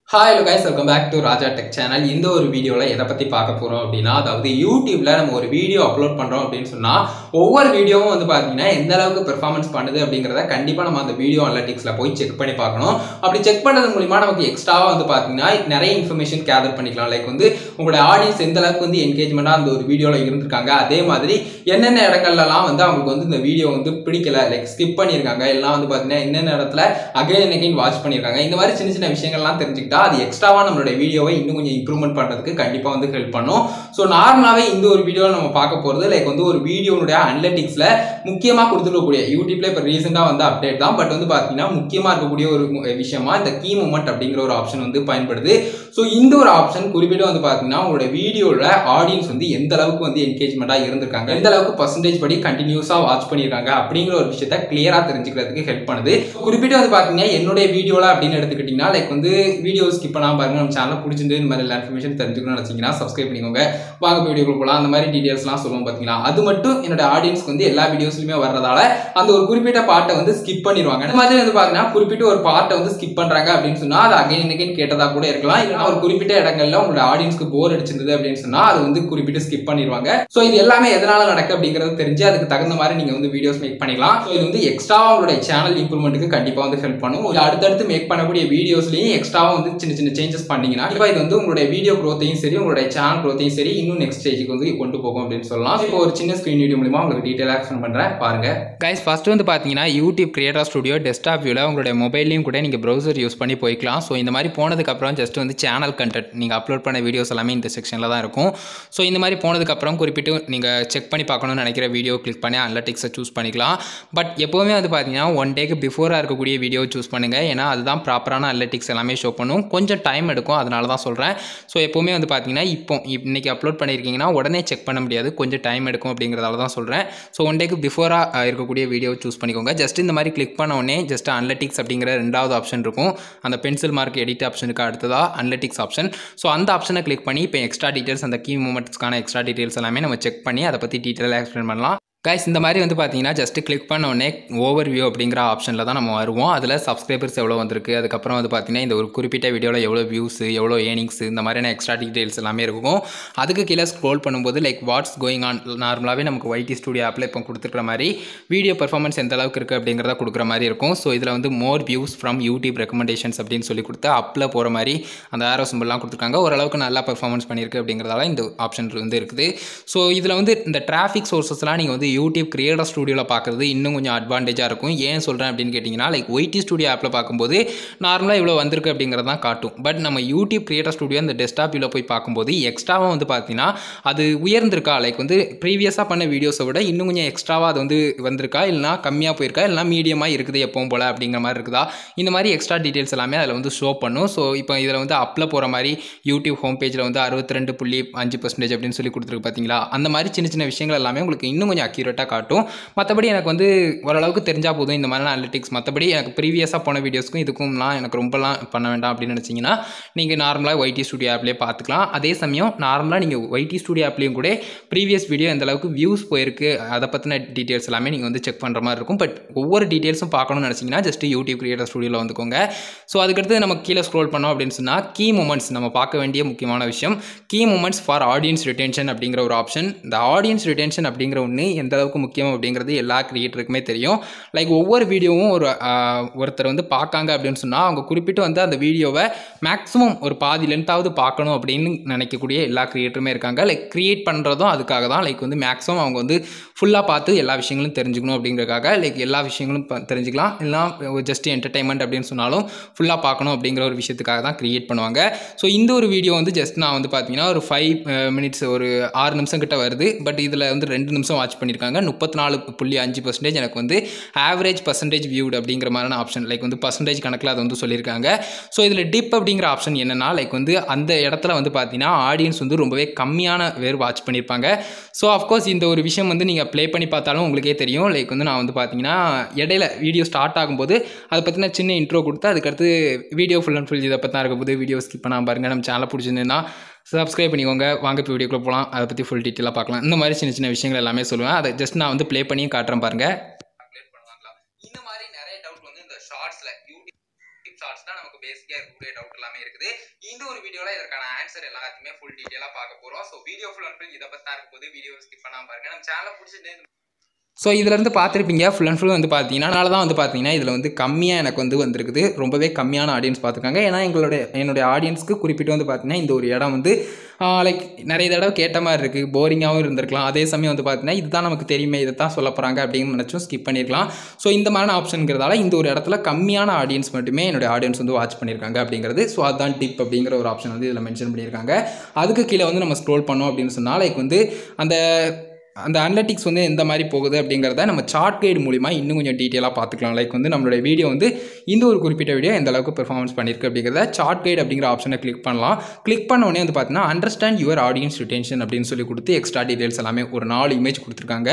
hi hello guys welcome back to Raja tech channel இந்த ஒரு வீடியோவில் எதை பற்றி பார்க்க போகிறோம் அப்படின்னா அதாவது யூடியூப்ல நம்ம ஒரு வீடியோ அப்லோட் பண்ணுறோம் அப்படின்னு சொன்னால் ஒவ்வொரு வீடியோவும் வந்து பார்த்தீங்கன்னா எந்த அளவுக்கு பெர்ஃபார்மன்ஸ் பண்ணுது அப்படிங்கிறத கண்டிப்பாக நம்ம அந்த வீடியோ அனலிட்டிக்ஸில் போய் செக் பண்ணி பார்க்கணும் அப்படி செக் பண்ணுறது மூலிமா நமக்கு எக்ஸ்ட்ராவாக வந்து பார்த்தீங்கன்னா நிறைய இன்ஃபர்மேஷன் கேதர் பண்ணிக்கலாம் லைக் வந்து உங்களோட ஆடியன்ஸ் எந்த அளவுக்கு வந்து என்கேஜ்மெண்ட்டாக அந்த ஒரு வீடியோவில் இருந்திருக்காங்க அதே மாதிரி என்னென்ன இடங்கள்லாம் வந்து அவங்களுக்கு வந்து இந்த வீடியோ வந்து பிடிக்கல லைக் ஸ்கிப் பண்ணியிருக்காங்க எல்லாம் வந்து பார்த்தீங்கன்னா என்னென்ன இடத்துல அகைன் அகைன் வாட்ச் பண்ணியிருக்காங்க இந்த மாதிரி சின்ன சின்ன விஷயங்கள்லாம் தெரிஞ்சுக்கிட்டா அது எக்ஸ்ட்ராவாக நம்மளுடைய வீடியோவை இன்னும் கொஞ்சம் இம்ப்ரூவ்மெண்ட் பண்ணுறதுக்கு கண்டிப்பாக வந்து ஹெல்ப் பண்ணும் ஸோ நார்மலாகவே இந்த ஒரு வீடியோவில் நம்ம பார்க்க போகிறது லைக் வந்து ஒரு வீடியோனுடைய அனலிட்டிக்ஸில் முக்கியமாக கொடுத்துருக்கக்கூடிய யூடியூப்ல இப்போ ரீசெண்டாக வந்து அப்டேட் தான் பட் வந்து பார்த்தீங்கன்னா முக்கியமாக இருக்கக்கூடிய ஒரு மு- விஷயமா இந்த கீ மூமெண்ட் அப்படிங்கிற ஒரு ஆப்ஷன் வந்து பயன்படுது ஸோ இந்த ஒரு ஆப்ஷன் குறிப்பிட்டு வந்து பார்த்தீங்கன்னா உங்களோட வீடியோவில் ஆடியன்ஸ் வந்து எந்த அளவுக்கு வந்து என்கேஜ்மெண்ட்டாக இருந்திருக்காங்க எந்த அளவுக்கு பர்சன்டேஜ் படி கண்டினியூஸாக வாட்ச் பண்ணியிருக்காங்க அப்படிங்கிற ஒரு விஷயத்த கிளியராக தெரிஞ்சுக்கிறதுக்கு ஹெல்ப் பண்ணுது குறிப்பிட்டு வந்து பார்த்தீங்கன்னா என்னுடைய வீடியோவில் அப்படின்னு எடுத்துக்கிட்டிங்கன்னா லைக் வந்து வீடியோ ஸ்கிப் பண்ணாமல் பாருங்க நம்ம சேனல் பிடிச்சிருந்து இந்த மாதிரி எல்லா இன்ஃபர்மேஷன் தெரிஞ்சுக்கணும்னு நினச்சிங்கன்னா சப்ஸ்கிரைப் பண்ணிக்கோங்க வாங்க வீடியோக்குள்ள போகலாம் அந்த மாதிரி டீடைல்ஸ்லாம் சொல்லுவோம் பார்த்தீங்களா அது மட்டும் என்னோட ஆடியன்ஸ்க்கு வந்து எல்லா வீடியோஸ்லையுமே வர்றதால அந்த ஒரு குறிப்பிட்ட பார்ட்டை வந்து ஸ்கிப் பண்ணிடுவாங்க அந்த மாதிரி வந்து பார்த்தீங்கன்னா குறிப்பிட்ட ஒரு பார்ட்டை வந்து ஸ்கிப் பண்ணுறாங்க அப்படின்னு சொன்னால் அது அகைன் அகைன் கேட்டதா கூட இருக்கலாம் இல்லைனா ஒரு குறிப்பிட்ட இடங்கள்ல உங்களோட ஆடியன்ஸ்க்கு போர் அடிச்சிருந்தது அப்படின்னு சொன்னா அது வந்து குறிப்பிட்டு ஸ்கிப் பண்ணிடுவாங்க ஸோ இது எல்லாமே எதனால நடக்கு அப்படிங்கிறது தெரிஞ்சு அதுக்கு தகுந்த மாதிரி நீங்க வந்து வீடியோஸ் மேக் பண்ணிக்கலாம் ஸோ இது வந்து எக்ஸ்ட்ராவா உங்களுடைய சேனல் இம்ப்ரூவ்மெண்ட்டுக்கு கண்டிப்பா வந்து ஹெல்ப் பண்ணும் இல்ல அடுத்தடுத்து மேக் பண்ணக்கூடிய வீடியோஸ்லயும் எக்ஸ்ட்ராவா வந்து சின்ன சின்ன சேஞ்சஸ் பண்ணீங்கன்னா இப்போ இது வந்து உங்களுடைய வீடியோ க்ரோத்தையும் சரி உங்களுடைய சேனல் க்ரோத்தையும் சரி இன்னும் நெக்ஸ்ட் ஸ்டேஜுக்கு வந்து கொண்டு போகும் அப்படின்னு சொல்லலாம் இப்போ ஒரு சின்ன ஸ்க்ரீன் வீடியோ மூலியமா உங்களுக்கு டீட்டெயிலாக எக்ஸ்பிளைன் பண்றேன் பாருங்க கைஸ் ஃபர்ஸ்ட் வந்து பார்த்தீங்கன்னா யூடியூப் கிரியேட்டர் ஸ்டுடியோ டெஸ்க்டாப் வியூவில் உங்களுடைய மொபைல்லையும் கூட நீங்கள் ப்ரௌசர் யூஸ் பண்ணி போய்க்கலாம் ஸோ இந்த மாதிரி போனதுக்கப்புறம் ஜஸ்ட் வந்து சேனல் கண்டென்ட் நீங்கள் அப்லோட் பண்ண வீடியோஸ் எல்லாமே இந்த செக்ஷனில் தான் இருக்கும் ஸோ இந்த மாதிரி போனதுக்கப்புறம் குறிப்பிட்டு நீங்கள் செக் பண்ணி பார்க்கணும்னு நினைக்கிற வீடியோ கிளிக் பண்ணி அனலிட்டிக்ஸை சூஸ் பண்ணிக்கலாம் பட் எப்போவுமே வந்து பார்த்தீங்கன்னா ஒன் டேக்கு பிஃபோராக இருக்கக்கூடிய வீடியோ சூஸ் பண்ணுங்கள் ஏன்னா அதுதான் ப்ராப்பரான அனலிட்டிக்ஸ் எல்லாமே ஷோ பண்ணும் கொஞ்சம் டைம் எடுக்கும் அதனால தான் சொல்கிறேன் ஸோ எப்போவுமே வந்து பார்த்தீங்கன்னா இப்போ இன்னைக்கு அப்லோட் பண்ணியிருக்கீங்கன்னா உடனே செக் பண்ண முடியாது கொஞ்சம் டைம் எடுக்கும் அப்படிங்கிறதால தான் சொல்கிறேன் ஸோ ஒன் டேக்கு பிஃபோராக இருக்கக்கூடிய வீடியோ சூஸ் பண்ணிக்கோங்க ஜஸ்ட் இந்த மாதிரி கிளிக் பண்ண உடனே ஜஸ்ட் அனலிட்டிக்ஸ் அப்படிங்கிற ரெண்டாவது ஆப்ஷன் இருக்கும் அந்த பென்சில் மார்க் எடிட் ஆப்ஷனுக்கு அடுத்ததாக அனலிட்டிக்ஸ் ஆப்ஷன் ஸோ அந்த ஆப்ஷனை கிளிக் பண்ணி இப்போ எக்ஸ்ட்ரா டீட்டெயில்ஸ் அந்த கீ மூமெண்ட்ஸ்க்கான எக்ஸ்ட்ரா டீட்டெயில்ஸ் எல்லாமே நம்ம செக் பண்ணி அதை பற்றி டீட்டெயிலாக எக்ஸ்பிளைன் பண்ணலாம் கைஸ் இந்த மாதிரி வந்து பார்த்தீங்கன்னா ஜஸ்ட் கிளிக் பண்ண உடனே ஓவர் வியூ அப்படிங்கிற ஆப்ஷனில் தான் நம்ம வருவோம் அதில் சப்ஸ்கிரைபர்ஸ் எவ்வளோ வந்திருக்கு அதுக்கப்புறம் வந்து பார்த்தீங்கன்னா இந்த ஒரு குறிப்பிட்ட வீடியோவில் எவ்வளோ வியூஸ் எவ்வளோ ஏர்னிங்ஸ் இந்த மாதிரியான எக்ஸ்ட்ரா டீட்டெயில்ஸ் எல்லாமே இருக்கும் அதுக்கு கீழே ஸ்க்ரோல் பண்ணும்போது லைக் வாட்ஸ் கோயிங் ஆன் நார்மலாகவே நமக்கு ஒய்டி ஸ்டுடியோ ஆப்பில் இப்போ கொடுத்துருக்குற மாதிரி வீடியோ பர்ஃபார்மன்ஸ் எந்த அளவுக்கு இருக்குது அப்படிங்கிறத கொடுக்குற மாதிரி இருக்கும் ஸோ இதில் வந்து more views from YouTube recommendations அப்படின்னு சொல்லி கொடுத்து அப்பில் போகிற மாதிரி அந்த ஆரோ சிம்பிள்லாம் கொடுத்துருக்காங்க ஓரளவுக்கு நல்லா பர்ஃபார்மன்ஸ் பண்ணியிருக்கு அப்படிங்கிறதால இந்த ஆப்ஷன் வந்து இருக்குது ஸோ இதில் வந்து இந்த டிராஃபிக் சோர்சஸ்லாம் நீங்கள் வந்து யூடியூப் கிரியேட்டர் ஸ்டுடியோவில் பார்க்குறது இன்னும் கொஞ்சம் அட்வான்டேஜாக இருக்கும் ஏன் சொல்கிறேன் அப்படின்னு கேட்டிங்கன்னா லைக் ஒய்டி ஸ்டுடியோ ஆப்பில் பார்க்கும்போது நார்மலாக இவ்வளோ வந்திருக்கு அப்படிங்கிறது தான் காட்டும் பட் நம்ம யூடியூப் கிரியேட்டர் ஸ்டுடியோ இந்த டெஸ்க்டாப் வியூவில் போய் பார்க்கும்போது எக்ஸ்ட்ராவாக வந்து பார்த்தீங்கன்னா அது உயர்ந்திருக்கா லைக் வந்து ப்ரீவியஸாக பண்ண வீடியோஸை விட இன்னும் கொஞ்சம் எக்ஸ்ட்ராவாக அது வந்து வந்திருக்கா இல்லைனா கம்மியாக போயிருக்கா இல்லைனா மீடியமாக இருக்குது எப்பவும் போல் அப்படிங்கிற மாதிரி இருக்குதா இந்த மாதிரி எக்ஸ்ட்ரா டீட்டெயில்ஸ் எல்லாமே அதில் வந்து ஷோ பண்ணும் ஸோ இப்போ இதில் வந்து அப்பில் போகிற மாதிரி யூடியூப் ஹோம் பேஜில் வந்து அறுபத்தி ரெண்டு புள்ளி அஞ்சு பர்சன்டேஜ் அப்படின்னு சொல்லி கொடுத்துருக்கு பார்த்தீங்களா அந்த மாதிரி சின்ன சின்ன விஷயங்கள் எல்லாமே உங்களுக்கு இன்னும் கொஞ்சம் அக்யூரேட்டாக காட்டும் மற்றபடி எனக்கு வந்து ஓரளவுக்கு தெரிஞ்சால் போதும் இந்த மாதிரிலாம் அனலிட்டிக்ஸ் மற்றபடி எனக்கு ப்ரீவியஸாக போன வீடியோஸ்க்கும் இதுக்கும்லாம் எனக்கு ரொம்பலாம் பண்ண வேண்டாம் அப்படின்னு நினச்சிங்கன்னா நீங்கள் நார்மலாக ஒய்டி ஸ்டுடியோ ஆப்லேயே பார்த்துக்கலாம் அதே சமயம் நார்மலாக நீங்கள் ஒய்டி ஸ்டுடியோ ஆப்லேயும் கூட ப்ரீவியஸ் வீடியோ எந்த அளவுக்கு வியூஸ் போயிருக்கு அதை பற்றின டீட்டெயில்ஸ் எல்லாமே நீங்கள் வந்து செக் பண்ணுற மாதிரி இருக்கும் பட் ஒவ்வொரு டீட்டெயில்ஸும் பார்க்கணும்னு நினச்சிங்கன்னா ஜஸ்ட் யூடியூப் கிரியேட்டர் ஸ்டுடியோவில் வந்துக்கோங்க ஸோ அதுக்கடுத்து நம்ம கீழே ஸ்க்ரோல் பண்ணோம் அப்படின்னு சொன்னால் கீ மூமெண்ட்ஸ் நம்ம பார்க்க வேண்டிய முக்கியமான விஷயம் key moments for audience retention அப்படிங்கிற ஒரு ஆப்ஷன் இந்த ஆடியன்ஸ் ரிட்டென்ஷன் அப்படிங்கிற ஒன்று எந்த அளவுக்கு முக்கியம் அப்படிங்கிறது எல்லா கிரியேட்டருக்குமே தெரியும் லைக் ஒவ்வொரு வீடியோவும் ஒரு ஆஹ், ஒருத்தர் வந்து பார்க்காங்க அப்படின்னு சொன்னால் அவங்க குறிப்பிட்டு வந்து அந்த வீடியோவை மேக்ஸிமம் ஒரு பாதி லென்த்தாவது பார்க்கணும் அப்படின்னு நினைக்கக்கூடிய எல்லா கிரியேட்டருமே இருக்காங்க லைக் கிரியேட் பண்ணுறதும் அதுக்காக தான் லைக் வந்து மேக்ஸிமம் அவங்க வந்து ஃபுல்லாக பார்த்து எல்லா விஷயங்களும் தெரிஞ்சுக்கணும் அப்படிங்கிறதுக்காக லைக் எல்லா விஷயங்களும் ப- தெரிஞ்சுக்கலாம் இல்லைனா ஜஸ்ட் என்டர்டைன்மெண்ட் அப்படின்னு சொன்னாலும் ஃபுல்லாக பார்க்கணும் அப்படிங்கிற ஒரு விஷயத்துக்காக தான் கிரியேட் பண்ணுவாங்க ஸோ இந்த ஒரு வீடியோ வந்து ஜஸ்ட் நான் வந்து பார்த்தீங்கன்னா ஒரு ஃபைவ் மினிட்ஸ் ஒரு ஆறு நிமிஷம் கிட்ட வருது பட் இதில் வந்து ரெண்டு நிமிஷம் வாட்ச் பண்ணியிருக்காங்க முப்பத்தி நாலு புள்ளி அஞ்சு பர்சன்டேஜ் எனக்கு வந்து ஆவரேஜ் பர்சன்டேஜ் வியூட் அப்படிங்கிற மாதிரியான ஆப்ஷன் லைக் வந்து பர்சன்டேஜ் கணக்கில் அதை வந்து சொல்லியிருக்காங்க ஸோ இதில் டிப் அப்படிங்கிற ஆப்ஷன் என்னன்னா லைக் வந்து அந்த இடத்துல வந்து பார்த்தீங்கன்னா ஆடியன்ஸ் வந்து ரொம்பவே கம்மியான பேர் வாட்ச் பண்ணியிருப்பாங்க ஸோ அஃப்கோர்ஸ் இந்த ஒரு விஷயம் வந்து நீங்கள் ப்ளே பண்ணி பார்த்தாலும் உங்களுக்கே தெரியும் லைக் வந்து நான் வந்து பார்த்தீங்கன்னா இடையில வீடியோ ஸ்டார்ட் ஆகும்போது அதை பற்றின சின்ன இன்ட்ரோ கொடுத்து அதுக்கடுத்து வீடியோ ஃபுல் அண்ட் ஃபுல் இதை பற்றி தான் இருக்க போது வீடியோ ஸ்கிப் பண்ணாமல் பாருங்கள் நம்ம சேனலை பிடிச்சிருந்ததுன்னா சப்ஸ்கிரைப் பண்ணிக்கோங்க வாங்க இப்போ வீடியோக்குள்ள போகலாம் அதை பற்றி ஃபுல் டீட்டெயிலாக பார்க்கலாம் இந்த மாதிரி சின்ன சின்ன விஷயங்கள் எல்லாமே சொல்லுவேன் அதை ஜஸ்ட் நான் வந்து ப்ளே பண்ணி காட்டுறேன் பாருங்கள் இந்த மாதிரி நிறைய டவுட் வந்து இந்த ஷார்ட்ஸில் யூடியூப் ஷார்ட்ஸ் தான் நமக்கு பேசிக்காக இருக்கக்கூடிய இருக்கக்கூடிய டவுட் எல்லாமே இருக்குது இந்த ஒரு வீடியோல இதற்கான ஆன்சர் எல்லாத்தையுமே ஃபுல் டீடைலா பார்க்க போறோம் so video full and full இதை பத்தி தான் இருக்க போது வீடியோ ஸ்கிப் பண்ணாம பாருங்க நம்ம சேனலை பிடிச்சிட்டு ஸோ இதிலேருந்து பார்த்துருப்பீங்க ஃபுல் அண்ட் ஃபுல் வந்து பார்த்தீங்கன்னா அதனால தான் வந்து பார்த்தீங்கன்னா இதில் வந்து கம்மியாக எனக்கு வந்து வந்திருக்குது ரொம்பவே கம்மியான ஆடியன்ஸ் பார்த்துருக்காங்க ஏன்னா எங்களுடைய என்னுடைய ஆடியன்ஸ்க்கு குறிப்பிட்டு வந்து பார்த்தீங்கன்னா இந்த ஒரு இடம் வந்து லைக் நிறைய தடவை கேட்ட மாதிரி இருக்குது போரிங்காகவும் இருந்திருக்கலாம் அதே சமயம் வந்து பார்த்தீங்கன்னா இதுதான் நமக்கு தெரியுமே இதை தான் சொல்ல போகிறாங்க அப்படின்னு நினச்சும் ஸ்கிப் பண்ணியிருக்கலாம் ஸோ இந்த மாதிரியான ஆப்ஷனுங்கிறதால இந்த ஒரு இடத்துல கம்மியான ஆடியன்ஸ் மட்டுமே என்னுடைய ஆடியன்ஸ் வந்து வாட்ச் பண்ணியிருக்காங்க அப்படிங்கிறது ஸோ அதுதான் டிப் அப்படிங்கிற ஒரு ஆப்ஷன் வந்து இதில் மென்ஷன் பண்ணியிருக்காங்க அதுக்கு கீழே வந்து நம்ம ஸ்க்ரோல் பண்ணோம் அப்படின்னு சொன்னால் லைக் வந்து அந்த அந்த அனலிட்டிக்ஸ் வந்து எந்த மாதிரி போகுது அப்படிங்கிறத நம்ம சார்ட் கைடு மூலிமா இன்னும் கொஞ்சம் டீட்டெயிலாக பார்த்துக்கலாம் லைக் வந்து நம்மளுடைய வீடியோ வந்து இந்த ஒரு குறிப்பிட்ட வீடியோ எந்த அளவுக்கு பெர்ஃபார்மன்ஸ் பண்ணியிருக்கு அப்படிங்கிறத சார்ட் கைடு அப்படிங்கிற ஆப்ஷனை கிளிக் பண்ணலாம் கிளிக் பண்ண உடனே வந்து பார்த்தீங்கன்னா அண்டர்ஸ்டாண்ட் யுவர் ஆடியன்ஸ் ரிட்டென்ஷன் அப்படின்னு சொல்லி கொடுத்து எக்ஸ்ட்ரா டீட்டெயில்ஸ் எல்லாமே ஒரு நாலு இமேஜ் கொடுத்துருக்காங்க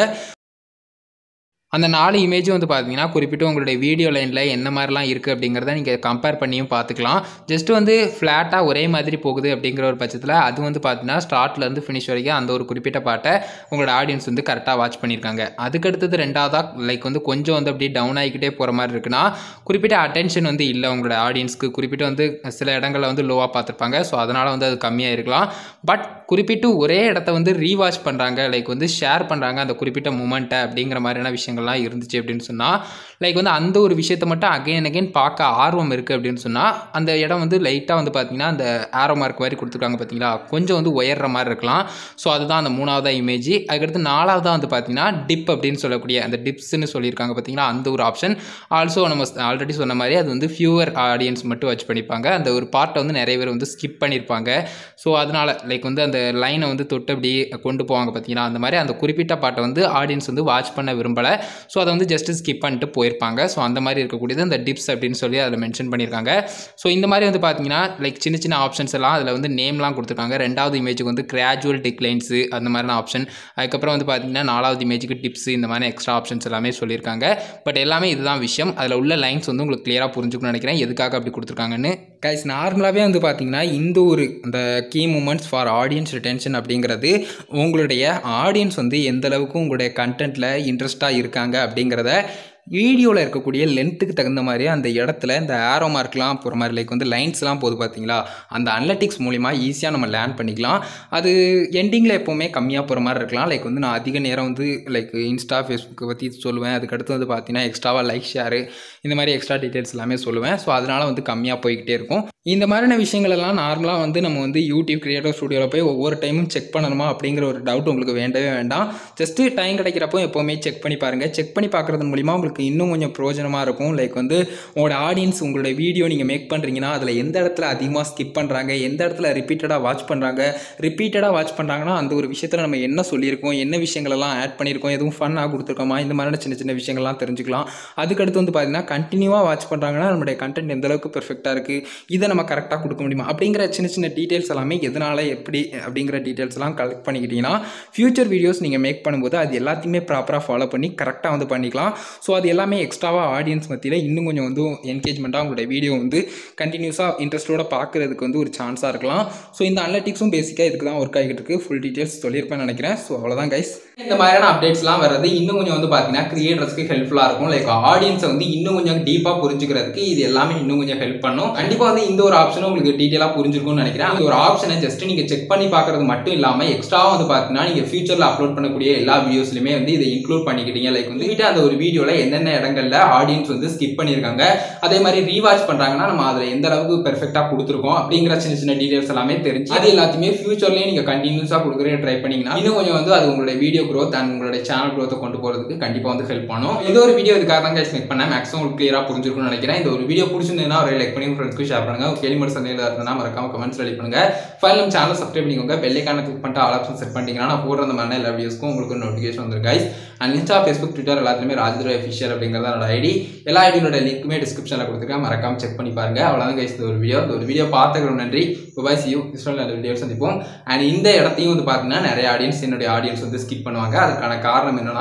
அந்த நாலு இமேஜ் வந்து பார்த்தீங்கன்னா குறிப்பிட்டு உங்களுடைய வீடியோ லைனில் என்ன மாதிரிலாம் இருக்குது அப்படிங்கிறத நீங்கள் கம்பேர் பண்ணியும் பார்த்துக்கலாம் ஜஸ்ட் வந்து ஃப்ளாட்டாக ஒரே மாதிரி போகுது அப்படிங்கிற ஒரு பட்சத்தில் அது வந்து பார்த்தீங்கன்னா ஸ்டார்ட்லேருந்து ஃபினிஷ் வரைக்கும் அந்த ஒரு குறிப்பிட்ட பாட்டை உங்களோட ஆடியன்ஸ் வந்து கரெக்டாக வாட்ச் பண்ணியிருக்காங்க அதுக்கடுத்தது ரெண்டாவதாக லைக் வந்து கொஞ்சம் வந்து அப்படியே டவுன் ஆகிக்கிட்டே போகிற மாதிரி இருக்குன்னா குறிப்பிட்ட அட்டென்ஷன் வந்து இல்லை உங்களோட ஆடியன்ஸ்க்கு குறிப்பிட்டு வந்து சில இடங்களில் வந்து லோவாக பார்த்துருப்பாங்க ஸோ அதனால் வந்து அது கம்மியாக இருக்கலாம் பட் குறிப்பிட்டு ஒரே இடத்த வந்து ரீவாச் பண்ணுறாங்க லைக் வந்து ஷேர் பண்ணுறாங்க அந்த குறிப்பிட்ட மூமெண்ட்டை அப்படிங்கிற மாதிரியான விஷயங்கள்லாம் இருந்துச்சு அப்படின்னு சொன்னால் லைக் வந்து அந்த ஒரு விஷயத்தை மட்டும் அகைன் அகைன் பார்க்க ஆர்வம் இருக்குது அப்படின்னு சொன்னால் அந்த இடம் வந்து லைட்டாக வந்து பார்த்திங்கன்னா அந்த ஆரோ மார்க் மாதிரி கொடுத்துருக்காங்க பார்த்தீங்களா கொஞ்சம் வந்து உயர்ற மாதிரி இருக்கலாம் ஸோ அதுதான் அந்த மூணாவதாக இமேஜ் அதுக்கடுத்து நாலாவதாக வந்து பார்த்திங்கன்னா டிப் அப்படின்னு சொல்லக்கூடிய அந்த டிப்ஸ்னு சொல்லியிருக்காங்க பார்த்தீங்களா அந்த ஒரு ஆப்ஷன் ஆல்சோ நம்ம ஆல்ரெடி சொன்ன மாதிரி அது வந்து ஃபியூவர் ஆடியன்ஸ் மட்டும் வச்சு பண்ணிப்பாங்க அந்த ஒரு பார்ட்டை வந்து நிறைய பேர் வந்து ஸ்கிப் பண்ணியிருப்பாங்க ஸோ அதனால் லைக் வந்து அந்த லைனை வந்து தொட்டு அப்படி கொண்டு போவாங்க பார்த்தீங்களா அந்த மாதிரி அந்த குறிப்பிட்ட பாட்டை வந்து ஆடியன்ஸ் வந்து வாட்ச் பண்ண விரும்பலை ஸோ அதை வந்து ஜஸ்ட் ஸ்கிப் பண்ணிட்டு போயிருப்பாங்க ஸோ அந்த மாதிரி இருக்கக்கூடியது அந்த டிப்ஸ் அப்படின்னு சொல்லி அதில் மென்ஷன் பண்ணியிருக்காங்க ஸோ இந்த மாதிரி வந்து பார்த்தீங்கன்னா லைக் சின்ன சின்ன ஆப்ஷன்ஸ் எல்லாம் அதில் வந்து நேம்லாம் கொடுத்துருக்காங்க ரெண்டாவது இமேஜுக்கு வந்து கிராஜுவல் டிக்ளைன்ஸு அந்த மாதிரியான ஆப்ஷன் அதுக்கப்புறம் வந்து பார்த்தீங்கன்னா நாலாவது இமேஜுக்கு டிப்ஸ் இந்த மாதிரி எக்ஸ்ட்ரா ஆப்ஷன்ஸ் எல்லாமே சொல்லியிருக்காங்க பட் எல்லாமே இதுதான் விஷயம் அதில் உள்ள லைன்ஸ் வந்து உங்களுக்கு கிளியராக புரிஞ்சுக்கணும்னு நினைக்கிறேன் எதுக்காக அப்படி கொடுத்துருக்காங்கன்னு கைஸ் நார்மலாகவே வந்து பார்த்தீங்கன்னா இந்த ஒரு இந்த key moments for audience retention அப்படிங்கிறது உங்களுடைய ஆடியன்ஸ் வந்து எந்த அளவுக்கு உங்களுடைய கண்டென்ட்டில் இன்ட்ரெஸ்ட்டாக இருக்காங்க அப்படிங்கிறத வீடியோவில் இருக்கக்கூடிய லென்த்துக்கு தகுந்த மாதிரி அந்த இடத்துல இந்த ஆரோ மார்க்லாம் போகிற மாதிரி லைக் வந்து லைன்ஸ்லாம் போகுது பார்த்தீங்களா அந்த அனலட்டிக்ஸ் மூலிமா ஈஸியாக நம்ம லேர்ன் பண்ணிக்கலாம் அது எண்டிங்கில் எப்போவுமே கம்மியாக போகிற மாதிரி இருக்கலாம் லைக் வந்து நான் அதிக நேரம் வந்து லைக் இன்ஸ்டா ஃபேஸ்புக்கை பற்றி சொல்லுவேன் அதுக்கடுத்து வந்து பார்த்தீங்கன்னா எக்ஸ்ட்ராவாக லைக் ஷேரு இந்த மாதிரி எக்ஸ்ட்ரா டீட்டெயில்ஸ் எல்லாமே சொல்லுவேன் ஸோ அதனால் வந்து கம்மியாக போய்கிட்டே இருக்கும் இந்த மாதிரியான விஷயங்கள் எல்லாம் நார்மலாக வந்து நம்ம வந்து யூடியூப் கிரியேட்டர் ஸ்டுடியோவில் போய் ஒவ்வொரு டைமும் செக் பண்ணணுமா அப்படிங்கிற ஒரு டவுட் உங்களுக்கு வேண்டவே வேண்டாம் ஜஸ்ட்டு டைம் கிடைக்கிறப்போ எப்போவுமே செக் பண்ணி பாருங்கள் செக் பண்ணி பார்க்குறது மூலிமா உங்களுக்கு உங்களுக்கு இன்னும் கொஞ்சம் பிரயோஜனமாக இருக்கும் லைக் வந்து உங்களோட ஆடியன்ஸ் உங்களுடைய வீடியோ நீங்கள் மேக் பண்ணுறீங்கன்னா அதில் எந்த இடத்துல அதிகமாக ஸ்கிப் பண்ணுறாங்க எந்த இடத்துல ரிப்பீட்டடாக வாட்ச் பண்ணுறாங்க ரிப்பீட்டடாக வாட்ச் பண்ணுறாங்கன்னா அந்த ஒரு விஷயத்தில் நம்ம என்ன சொல்லியிருக்கோம் என்ன விஷயங்களெல்லாம் ஆட் பண்ணியிருக்கோம் எதுவும் ஃபன்னாக கொடுத்துருக்கோமா இந்த மாதிரியான சின்ன சின்ன விஷயங்கள்லாம் தெரிஞ்சுக்கலாம் அதுக்கடுத்து வந்து பார்த்தீங்கன்னா கண்டினியூவாக வாட்ச் பண்ணுறாங்கன்னா நம்மளுடைய கண்டென்ட் எந்த அளவுக்கு பெர்ஃபெக்டாக இருக்குது இதை நம்ம கரெக்டாக கொடுக்க முடியுமா அப்படிங்கிற சின்ன சின்ன டீட்டெயில்ஸ் எல்லாமே எதனால் எப்படி அப்படிங்கிற டீட்டெயில்ஸ் எல்லாம் கலெக்ட் பண்ணிக்கிட்டீங்கன்னா ஃபியூச்சர் வீடியோஸ் நீங்கள் மேக் பண்ணும்போது அது எல்லாத்தையுமே ப்ராப்பராக ஃபாலோ பண்ணி கரெக்டாக வந்து பண்ணிக்கலாம் ஸோ அது எல்லாமே எக்ஸ்ட்ராவாக ஆடியன்ஸ் மத்தியில் இன்னும் கொஞ்சம் வந்து என்கேஜ்மெண்ட்டாக உங்களுடைய வீடியோ வந்து கண்டினியூஸாக இன்ட்ரெஸ்ட்டோட பார்க்குறதுக்கு வந்து ஒரு சான்ஸாக இருக்கலாம் ஸோ இந்த அனலிட்டிக்ஸும் பேசிக்காக இதுக்கு தான் ஒர்க் ஆகிட்டு இருக்கு ஃபுல் டீட்டெயில்ஸ் சொல்லியிருப்பேன்னு நினைக்கிறேன் ஸோ அவ்வளோதான் கைஸ் இந்த மாதிரியான அப்டேட்ஸ்லாம் வர்றது இன்னும் கொஞ்சம் வந்து பார்த்தீங்கன்னா கிரியேட்டர்ஸ்க்கு ஹெல்ப்ஃபுல்லாக இருக்கும் லைக் ஆடியன்ஸை வந்து இன்னும் கொஞ்சம் டீப்பாக புரிஞ்சுக்கிறதுக்கு இது எல்லாமே இன்னும் கொஞ்சம் ஹெல்ப் பண்ணும் கண்டிப்பாக வந்து இந்த ஒரு ஆப்ஷனும் உங்களுக்கு டீட்டெயிலாக புரிஞ்சிருக்கும்னு நினைக்கிறேன் இந்த ஒரு ஆப்ஷனை ஜஸ்ட் நீங்கள் செக் பண்ணி பார்க்கறது மட்டும் இல்லாமல் எக்ஸ்ட்ராவாக வந்து பார்த்தீங்கன்னா நீங்கள் ஃபியூச்சரில் அப்லோட் பண்ணக்கூடிய எல்லா வீடியோஸ்லையுமே வந்து இதை இன்க்ளூட் பண்ணிக்கிட்டீங்க லைக் வந்து வீட்டு அந்த ஒரு வீடியோவில் எந்தெந்த இடங்கள்ல ஆடியன்ஸ் வந்து ஸ்கிப் பண்ணியிருக்காங்க அதே மாதிரி ரீவாச் பண்ணுறாங்கன்னா நம்ம அதில் எந்த அளவுக்கு பெர்ஃபெக்டாக கொடுத்துருக்கோம் அப்படிங்கிற சின்ன சின்ன டீடைல்ஸ் எல்லாமே தெரிஞ்சு அது எல்லாத்தையுமே ஃபியூச்சர்லேயே நீங்கள் கண்டினியூஸாக கொடுக்குற ட்ரை பண்ணீங்கன்னா இன்னும் கொஞ்சம் வந்து அது உங்களுடைய வீடியோ க்ரோத் அண்ட் உங்களுடைய சேனல் க்ரோத்தை கொண்டு போகிறதுக்கு கண்டிப்பாக வந்து ஹெல்ப் பண்ணும் இந்த ஒரு வீடியோ இதுக்காக தான் கைஸ் மேக் பண்ணேன் மேக்ஸிமம் உங்களுக்கு கிளியராக புரிஞ்சிருக்கும்னு நினைக்கிறேன் இந்த ஒரு வீடியோ பிடிச்சிருந்ததுன்னா ஒரு லைக் பண்ணி ஃப்ரெண்ட்ஸ்க்கு ஷேர் பண்ணுங்க கேள்வி மட்டும் சந்தையில் இருந்தால் மறக்காம கமெண்ட்ஸ் ரெடி பண்ணுங்க ஃபைல் நம்ம சேனல் சப்ஸ்கிரைப் பண்ணிக்கோங்க பெல்லைக்கான கிளிக் பண்ணிட்டு ஆல் ஆப்ஷன் செட் பண்ணிட்டீங்கன்னா நான் போடுற அந்த மாதிரி எல்லா வீடியோஸ்க்கும் உங்களுக்கு நோட்டிஃபிகேஷன் வந்துருக்கு guys and insta Facebook Twitter எல்லாத்துலேயுமே ராஜதுரை அஃபிஷியல் அப்படிங்கிறத என்னோட ஐடி எல்லா ஐடியோட லிங்க்குமே டிஸ்கிரிப்ஷனில் கொடுத்துருக்கேன் மறக்காம செக் பண்ணி பாருங்க அவ்வளோதான் கைஸ் இந்த ஒரு வீடியோ இந்த ஒரு வீடியோ பார்த்துக்கிறோம் நன்றி பாய் சி யூ இஸ்ரோல் நல்ல வீடியோ சந்திப்போம் அண்ட் இந்த இடத்தையும் வந்து பார்த்தீங்கன்னா நிறைய ஆடியன்ஸ் என்னுடைய ஆடியன்ஸ் வந்து ஸ்கிப் பண்ணுவாங்க அதுக்கான காரணம் என்னன்னா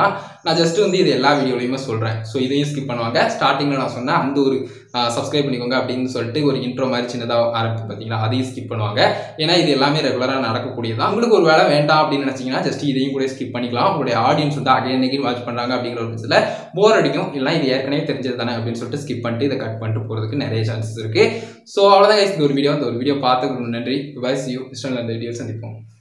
நான் ஜஸ்ட் வந்து இது எல்லா வீடியோலையுமே சொல்கிறேன் ஸோ இதையும் ஸ்கிப் பண்ணுவாங்க ஸ்டார்டிங்கில் நான் சொன்னேன் அந்த ஒரு சப்ஸ்கிரைப் பண்ணிக்கோங்க அப்படின்னு சொல்லிட்டு ஒரு இன்ட்ரோ மாதிரி சின்னதாக ஆரம்பிச்சு பார்த்தீங்களா அதையும் ஸ்கிப் பண்ணுவாங்க ஏன்னா இது எல்லாமே ரெகுலராக நடக்கக்கூடியதான் உங்களுக்கு ஒரு வேலை வேண்டாம் அப்படின்னு நினச்சிங்கன்னா ஜஸ்ட் இதையும் கூட ஸ்கிப் பண்ணிக்கலாம் உங்களுடைய ஆடியன்ஸ் வந்து அகைன் அகைன் வாட்ச் பண்ணுறாங்க அப்படிங்கிற ஒரு பட்சத்தில் போர் அடிக்கும் இல்லை இது ஏற்கனவே தெரிஞ்சது தானே அப்படின்னு சொல்லிட்டு ஸ்கிப் பண்ணிட்டு இதை கட் பண்ணிட்டு போகிறதுக்கு நிறைய சான்சஸ் இருக்குது ஸோ அவ்வளோதான் guys இந்த ஒரு வீடியோ அந்த ஒரு வீடியோ பார்த்துக்கணும் நன்றி பாய் சி யூ இஷ்டம் இந்த வீடியோ சந்திப்போம்